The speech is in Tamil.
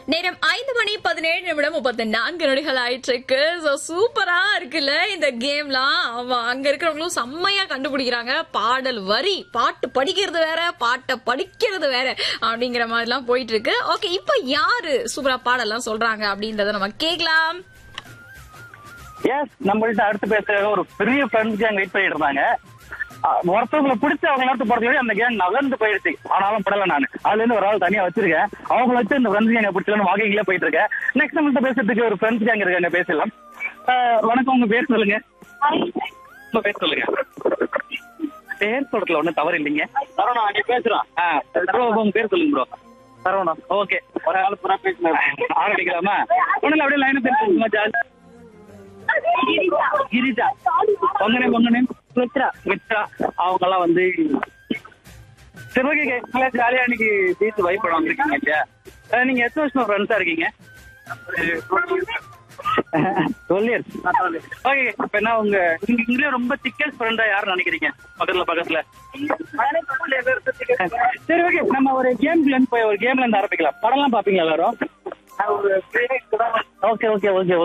நேரம் ஐந்து மணி பதினேழு நிமிடம் முப்பத்தி நான்கு நொடிகள் ஆயிட்டு இருக்கு So, சூப்பரா இருக்குல்ல இந்த கேம்லாம் ஆமா அங்க இருக்கிறவங்களும் செம்மையா கண்டுபிடிக்கிறாங்க பாடல் வரி பாட்டு படிக்கிறது வேற பாட்டை படிக்கிறது வேற அப்படிங்கிற மாதிரி எல்லாம் போயிட்டு இருக்கு ஓகே இப்போ யாரு சூப்பரா பாடலாம் சொல்றாங்க அப்படின்றத நம்ம கேக்கலாம் எஸ் நம்மள்ட்ட அடுத்து பேச ஒரு பெரிய ஃப்ரெண்ட்ஸ் கேங் வெயிட் பண்ணிட்டு இருந்தாங்க அஹ் ஒருத்தவங்களை பிடிச்ச அவங்க நேரத்து போறதுக்கு அந்த கேங் நகர்ந்து போயிடுச்சு ஆனாலும் படல நான் அதுல இருந்து ஒரு ஆள் தனியா வச்சிருக்கேன் அவங்க வச்சு இந்த ஃப்ரெண்ட்ஸ் கேங்க பிடிச்சலன்னு வாக்கிங்ல போயிட்டு இருக்கேன் நெக்ஸ்ட் நம்மள்ட்ட பேசுறதுக்கு ஒரு ஃப்ரெண்ட்ஸ் கேங் இருக்காங்க பேசலாம் அஹ் வணக்கம் உங்க பேர் சொல்லுங்க உங்க பேர் சொல்லுங்க பேர் சொல்றதுல ஒண்ணும் தவறு இல்லைங்க சரவணா நீ பேசுறோம் ப்ரோ உங்க பேர் சொல்லுங்க ப்ரோ சரவணா ஓகே ஒரு ஆள் புறா பேசுறேன் ஆரம்பிக்கலாமா ஒண்ணுல அப்படியே லைன் பேசுங்க ஜாலி கிரிஜா உங்க நேம் உங்க நேம் மித்ரா மித்ரா அவங்க எல்லாம் வந்து சிவகங்கை நல்லா ஜாலியா இன்னைக்கு பீச் வைப் பண்ண வந்திருக்கீங்க இல்லையா அஹ் நீங்க எத்தனை வருஷம் ஃப்ரெண்ட்ஸா இருக்கீங்க டுவெல் இயர்ஸ் ஓகே இப்ப என்ன உங்க நீங்க இங்கே ரொம்ப திக்கஸ்ட் ஃப்ரெண்டா யாரு நினைக்கிறீங்க பக்கத்துல பக்கத்துல சரி ஓகே நம்ம ஒரு கேம்ல இருந்து போய் ஒரு கேம்ல இருந்து ஆரம்பிக்கலாம் படம்லாம் பாப்பீங்களா எல்லாரும் ஓகே ஓகே ஓகே